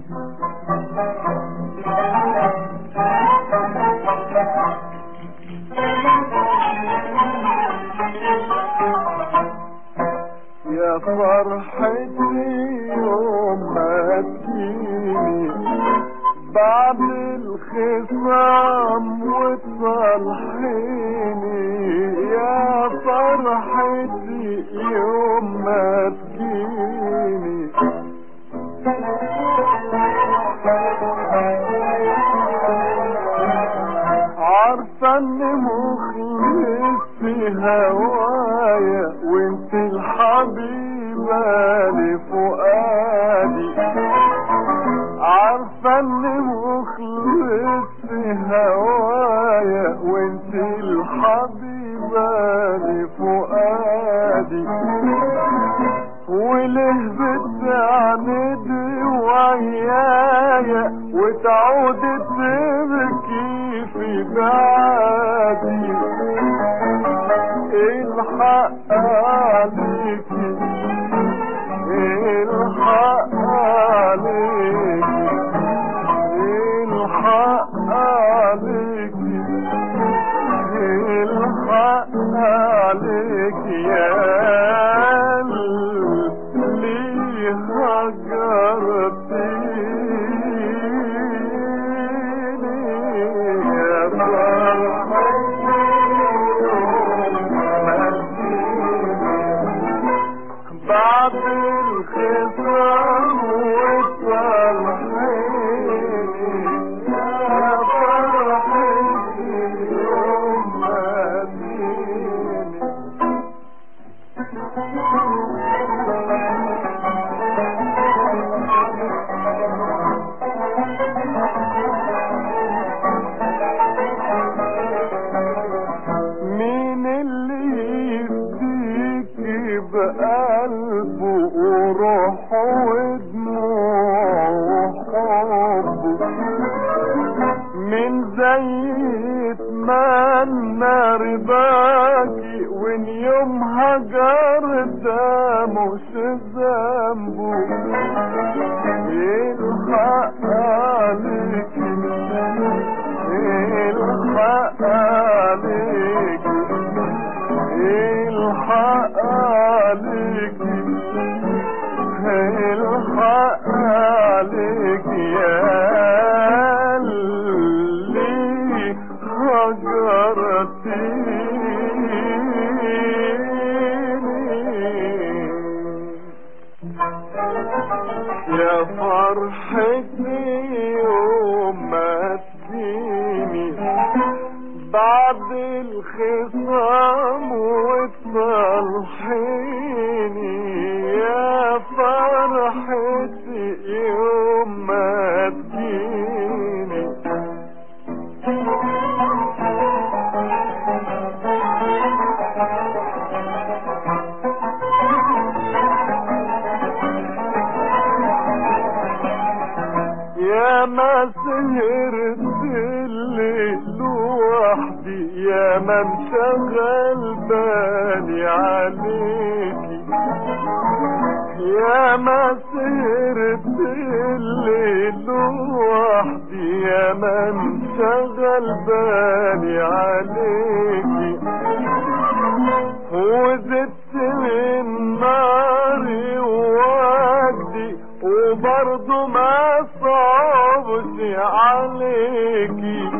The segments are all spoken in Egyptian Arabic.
يا فرحتي يوم ما تجيني بعد الخصام وتصالحيني يا فرحتي يوم ما تجيني عارفة اني مخلص في هوايا وانت الحبيبة لفؤادي عارفة اني مخلص في هوايا وانت الحبيبة لفؤادي وله بتعندي ويايا وتعود تبكي في بعدي الحق عليكي الحق عليكي الحق عليكي الحق عليكي يا اللي هجرتيني يا فرحتي بعد الخصام والصالحين يا فرحتي يوم ما تجيني مين اللي يفديك بقلبه وروحه ودموعه وحبه من زي يتمنى رضاكي وان يوم هجر ده مش ذنبه الحق عليكي الحق عليكي الحق عليكي الحق عليكي يا اللي هجرتيني يا فرحتي يوم ما تجيني بعد الخصام وتصالحيني يا فرحتي يوم ما تجيني يا ما سهرت الليل لوحدي يا ما انشغل بالي عليكي يا ما سهرت الليل لوحدي يا ما انشغل بالي عليكي وزدت من ناري وودي وبرضه ما صعبش عليكي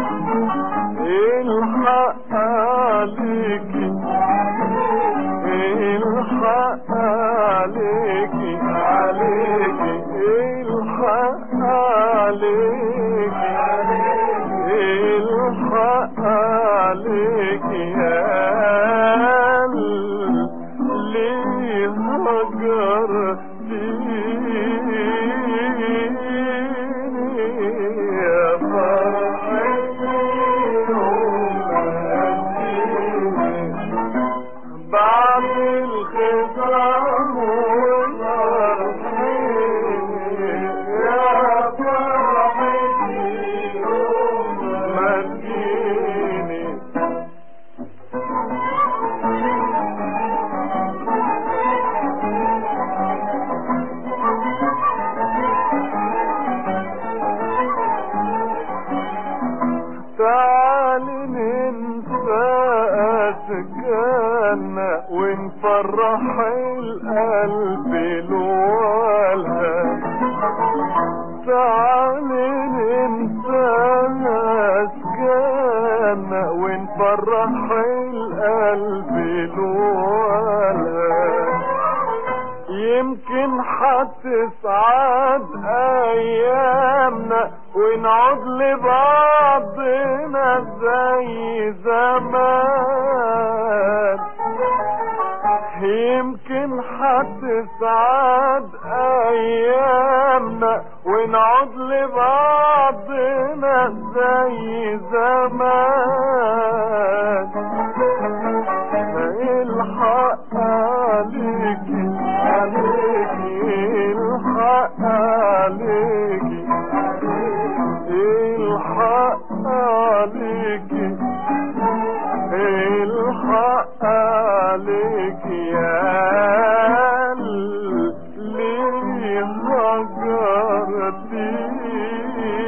الحق عليكي الحق عليكي عليكي الحق عليكي الحق عليكي يا اللي هجرتيني يا فرحتي بعد الخصام والفرحين يا فرحتي ما تجيني تعالي ننساها اسكانا ونفرح القلب الولد يمكن حتسعد ايامنا ونعود لبعضنا زي زمان يمكن حتسعد ايامنا ونعود لبعضنا زي زمان الحق عليكي عليكي الحق عليكي الحق عليكي الحق عليكي يا اللي هجرتيني